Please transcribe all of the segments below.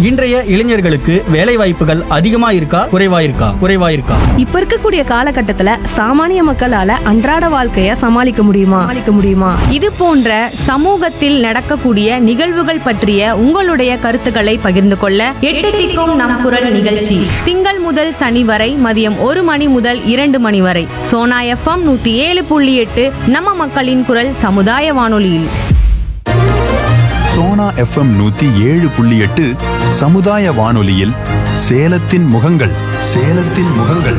இன்றைய இளைஞர்களுக்கு வேலை வாய்ப்புகள் அதிகமா இருக்கா குறைவா இருக்கா குறைவா இருக்கா இப்ப இருக்கக்கூடிய காலகட்டத்துல சாமானிய மக்களால அன்றாட வாழ்க்கைய சமாளிக்க முடியுமா சமாளிக்க முடியுமா இது போன்ற சமூகத்தில் நடக்கக்கூடிய நிகழ்வுகள் பற்றிய உங்களுடைய கருத்துக்களை பகிர்ந்து கொள்ள எட்டு திக்கும் நம் குரல் நிகழ்ச்சி திங்கள் முதல் சனி வரை மதியம் ஒரு மணி முதல் இரண்டு மணி வரை சோனா எஃப்எம் நூத்தி ஏழு புள்ளி எட்டு நம்ம மக்களின் குரல் சமுதாய வானொலியில் சோனா எஃப்எம் நூத்தி ஏழு புள்ளி எட்டு சமுதாய வானொலியில் சேலத்தின் முகங்கள் சேலத்தின் முகங்கள்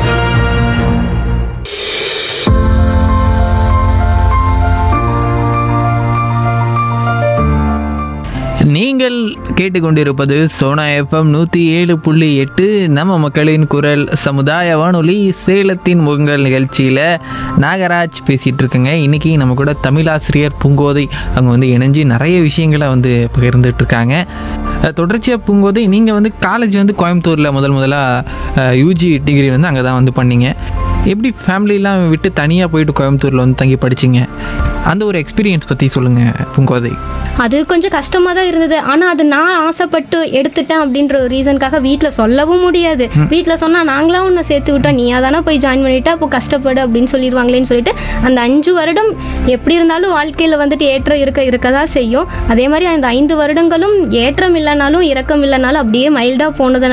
நீங்கள் கேட்டுக்கொண்டிருப்பது சோனா எஃப்எம் நூற்றி ஏழு புள்ளி எட்டு நம்ம மக்களின் குரல் சமுதாய வானொலி சேலத்தின் முகங்கள் நிகழ்ச்சியில் நாகராஜ் பேசிகிட்டு இருக்குங்க இன்றைக்கி நம்ம கூட தமிழாசிரியர் பூங்கோதை அவங்க வந்து இணைஞ்சு நிறைய விஷயங்களை வந்து பகிர்ந்துட்டு இருக்காங்க அஹ் தொடர்ச்சியாக பூங்கோதை நீங்கள் வந்து காலேஜ் வந்து கோயம்புத்தூரில் முதல் முதலாக யூஜி டிகிரி வந்து அங்கே தான் வந்து பண்ணீங்க எப்படி ஃபேமிலிலாம் விட்டு தனியாக போயிட்டு கோயம்புத்தூரில் வந்து தங்கி படிச்சீங்க அந்த ஒரு எக்ஸ்பீரியன்ஸ் பற்றி சொல்லுங்கள் பூங்கோதை அது கொஞ்சம் கஷ்டமா தான் இருந்தது ஆனா அது நான் ஆசைப்பட்டு எடுத்துட்டேன் அப்படின்ற ஒரு ரீசனுக்காக வீட்ல சொல்லவும் முடியாது வீட்ல சொன்னா நாங்களா உன்னை சேர்த்து விட்டோம் நீயா தானே போய் ஜாயின் பண்ணிட்டா அப்போ கஷ்டப்படு அப்படின்னு சொல்லிடுவாங்களேன்னு சொல்லிட்டு அந்த அஞ்சு வருடம் எப்படி இருந்தாலும் வாழ்க்கையில வந்துட்டு ஏற்றம் இருக்க இருக்க தான் செய்யும் அதே மாதிரி அந்த ஐந்து வருடங்களும் ஏற்றம் இல்லைனாலும் இறக்கம் இல்லைனாலும் அப்படியே மைல்டா போனதுனால